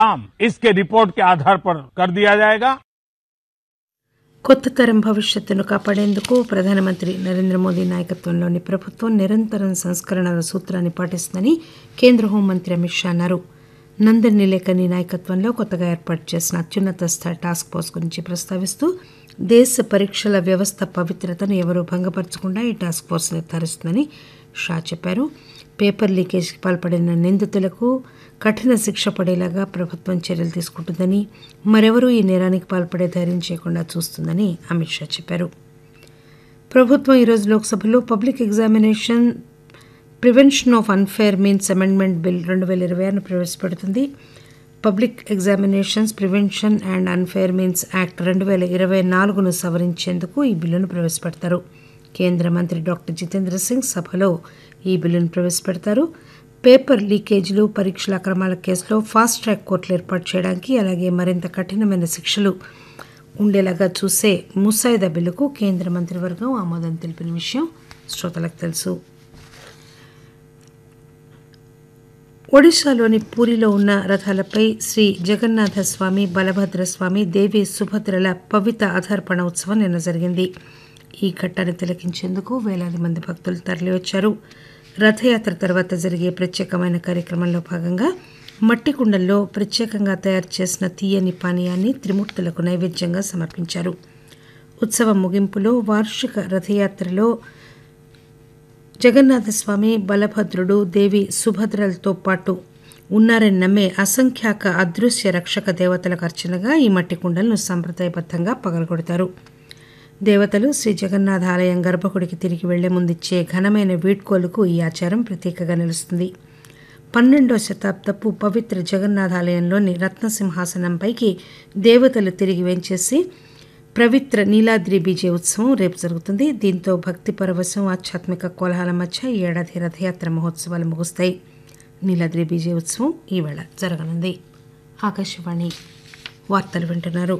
काम इसके रिपोर्ट के आधार पर कर दिया जाएगा కొత్త తరం భవిష్యత్తును కాపాడేందుకు ప్రధానమంత్రి నరేంద్ర మోదీ నాయకత్వంలోని ప్రభుత్వం నిరంతరం సంస్కరణల సూత్రాన్ని పాటిస్తుందని కేంద్ర హోంమంత్రి అమిత్ షా అన్నారు నందన్ నిలేకని నాయకత్వంలో కొత్తగా ఏర్పాటు చేసిన అత్యున్నత స్థాయి టాస్క్ ఫోర్స్ గురించి ప్రస్తావిస్తూ దేశ పరీక్షల వ్యవస్థ పవిత్రతను ఎవరూ భంగపరచకుండా ఈ టాస్క్ ఫోర్స్ నిర్ధారిస్తుందని షా చెప్పారు పేపర్ లీకేజ్కి పాల్పడిన నిందితులకు కఠిన శిక్ష పడేలాగా ప్రభుత్వం చర్యలు తీసుకుంటుందని మరెవరూ ఈ నేరానికి పాల్పడే ధైర్యం చేయకుండా చూస్తుందని అమిత్ షా చెప్పారు ప్రభుత్వం ఈరోజు లోక్సభలో public examination prevention of unfair means amendment bill రెండు వేల ఇరవై ఆరును ప్రవేశపెడుతుంది public examinations prevention and unfair means act రెండు వేల ఇరవై నాలుగును సవరించేందుకు ఈ బిల్లును ప్రవేశపెడతారు కేంద్ర మంత్రి డాక్టర్ జితేంద్ర సింగ్ సభలో ఈ బిల్లును ప్రవేశపెడతారు పేపర్ లీకేజీలు పరీక్షల అక్రమాల కేసులో ఫాస్ట్ ట్రాక్ కోర్టులు ఏర్పాటు చేయడానికి అలాగే మరింత కఠినమైన శిక్షలు ఉండేలాగా చూసే ముసాయిదా బిల్లుకు కేంద్ర మంత్రివర్గం ఆమోదం తెలిపిన విషయం శ్రోతలకు తెలుసు ఒడిశాలోని పూరిలో ఉన్న రథాలపై శ్రీ జగన్నాథ స్వామి బలభద్ర స్వామి దేవి సుభద్రల పవిత ఆధార్పణ ఉత్సవం నిన్న జరిగింది ఈ ఘట్టాన్ని తిలకించేందుకు వేలాది మంది భక్తులు తరలివచ్చారు రథయాత్ర తర్వాత జరిగే ప్రత్యేకమైన కార్యక్రమంలో భాగంగా మట్టి కుండల్లో ప్రత్యేకంగా తయారు చేసిన తీయని పానీయాన్ని త్రిమూర్తులకు నైవేద్యంగా సమర్పించారు ఉత్సవం ముగింపులో వార్షిక రథయాత్రలో జగన్నాథస్వామి బలభద్రుడు దేవి సుభద్రలతో పాటు ఉన్నారని నమ్మే అసంఖ్యాక అదృశ్య రక్షక దేవతలకు అర్చనగా ఈ మట్టి కుండలను సంప్రదాయబద్ధంగా పగలగొడతారు దేవతలు శ్రీ జగన్నాథ ఆలయం గర్భగుడికి తిరిగి వెళ్లే ముందిచ్చే ఘనమైన వీడ్కోలుకు ఈ ఆచారం ప్రతీకగా నిలుస్తుంది పన్నెండో శతాబ్దపు పవిత్ర జగన్నాథ ఆలయంలోని రత్నసింహాసనంపైకి దేవతలు తిరిగి వెంచేసి పవిత్ర నీలాద్రి బీజే ఉత్సవం రేపు జరుగుతుంది దీంతో భక్తి పరవశం ఆధ్యాత్మిక కోలాహలం మధ్య ఈ ఏడాది రథయాత్ర మహోత్సవాలు ముగుస్తాయి నీలాద్రి బీజే ఉత్సవం ఈవేళ జరగనుంది ఆకాశవాణి వార్తలు వింటున్నారు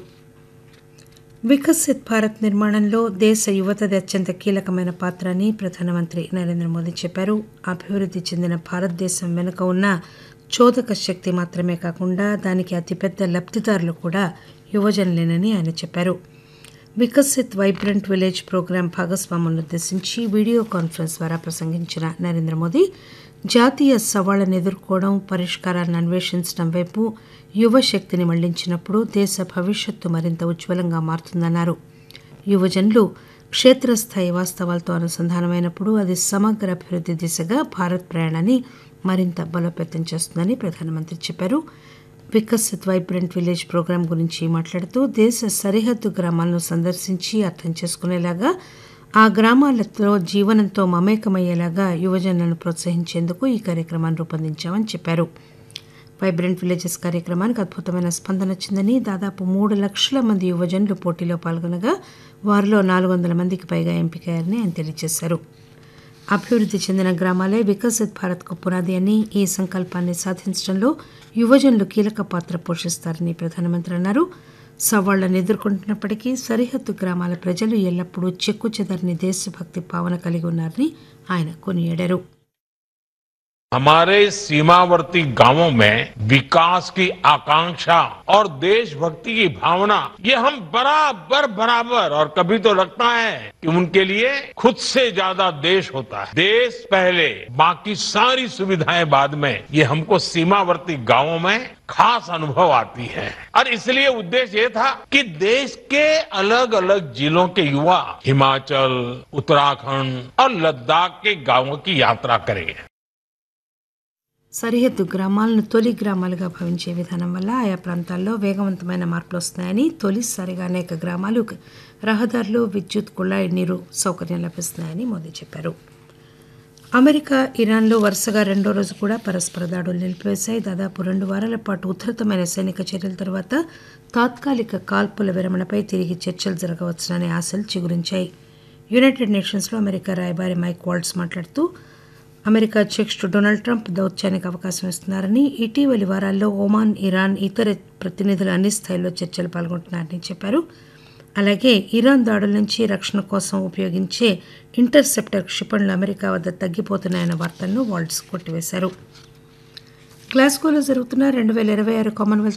వికసిత్ భారత్ నిర్మాణంలో దేశ యువతది అత్యంత కీలకమైన పాత్ర అని ప్రధానమంత్రి నరేంద్ర మోదీ చెప్పారు అభివృద్ధి చెందిన భారతదేశం వెనుక ఉన్న చోదక శక్తి మాత్రమే కాకుండా దానికి అతిపెద్ద లబ్ధిదారులు కూడా యువజనులేనని ఆయన చెప్పారు వికసిత్ వైబ్రెంట్ విలేజ్ ప్రోగ్రాం భాగస్వాములను ఉద్దేశించి వీడియో కాన్ఫరెన్స్ ద్వారా ప్రసంగించిన నరేంద్ర మోదీ జాతీయ సవాళ్లను ఎదుర్కోవడం పరిష్కారాలను అన్వేషించడం వైపు యువశక్తిని మళ్లించినప్పుడు దేశ భవిష్యత్తు మరింత ఉజ్వలంగా మారుతుందన్నారు యువజనులు క్షేత్రస్థాయి వాస్తవాలతో అనుసంధానమైనప్పుడు అది సమగ్ర అభివృద్ధి దిశగా భారత్ ప్రయాణాన్ని మరింత బలోపేతం చేస్తుందని ప్రధానమంత్రి చెప్పారు వికసిత్ వైబ్రెంట్ విలేజ్ ప్రోగ్రాం గురించి మాట్లాడుతూ దేశ సరిహద్దు గ్రామాలను సందర్శించి అర్థం చేసుకునేలాగా ఆ గ్రామాలతో జీవనంతో మమేకమయ్యేలాగా యువజనులను ప్రోత్సహించేందుకు ఈ కార్యక్రమాన్ని రూపొందించామని చెప్పారు వైబ్రెంట్ విలేజెస్ కార్యక్రమానికి అద్భుతమైన స్పందన వచ్చిందని దాదాపు మూడు లక్షల మంది యువజనులు పోటీలో పాల్గొనగా వారిలో నాలుగు వందల మందికి పైగా ఎంపికయ్యారని ఆయన తెలియజేశారు అభివృద్ధి చెందిన గ్రామాలే వికసిత్ భారత్కు పునాది అని ఈ సంకల్పాన్ని సాధించడంలో యువజనులు కీలక పాత్ర పోషిస్తారని ప్రధానమంత్రి అన్నారు సవాళ్లను ఎదుర్కొంటున్నప్పటికీ సరిహద్దు గ్రామాల ప్రజలు ఎల్లప్పుడూ చెక్కు చెదరని దేశభక్తి భావన కలిగి ఉన్నారని ఆయన కొనియాడారు हमारे सीमावर्ती गांवों में विकास की आकांक्षा और देशभक्ति की भावना ये हम बराबर बराबर और कभी तो लगता है कि उनके लिए खुद से ज्यादा देश होता है देश पहले बाकी सारी सुविधाएं बाद में ये हमको सीमावर्ती गांवों में खास अनुभव आती है और इसलिए उद्देश्य ये था कि देश के अलग अलग जिलों के युवा हिमाचल उत्तराखंड और लद्दाख के गांवों की यात्रा करें సరిహద్దు గ్రామాలను తొలి గ్రామాలుగా భావించే విధానం వల్ల ఆయా ప్రాంతాల్లో వేగవంతమైన మార్పులు వస్తున్నాయని తొలిసారిగా అనేక గ్రామాలు రహదారులు విద్యుత్ కుళాయి నీరు సౌకర్యం లభిస్తున్నాయని మోదీ చెప్పారు అమెరికా ఇరాన్లో వరుసగా రెండో రోజు కూడా పరస్పర దాడులు నిలిపివేశాయి దాదాపు రెండు వారాల పాటు ఉధృతమైన సైనిక చర్యల తర్వాత తాత్కాలిక కాల్పుల విరమణపై తిరిగి చర్చలు జరగవచ్చుననే ఆశలు చిగురించాయి యునైటెడ్ నేషన్స్లో అమెరికా రాయబారి మైక్ వాల్డ్స్ మాట్లాడుతూ అమెరికా అధ్యక్షుడు డొనాల్డ్ ట్రంప్ దౌత్యానికి అవకాశం ఇస్తున్నారని ఇటీవలి వారాల్లో ఒమాన్ ఇరాన్ ఇతర ప్రతినిధులు అన్ని స్థాయిల్లో చర్చలు పాల్గొంటున్నారని చెప్పారు అలాగే ఇరాన్ దాడుల నుంచి రక్షణ కోసం ఉపయోగించే ఇంటర్సెప్టర్ క్షిపణులు అమెరికా వద్ద తగ్గిపోతున్నాయన్న వార్తలను వాల్డ్స్ కొట్టివేశారు గ్లాస్గోలో జరుగుతున్న రెండు వేల ఇరవై ఆరు కామన్వెల్త్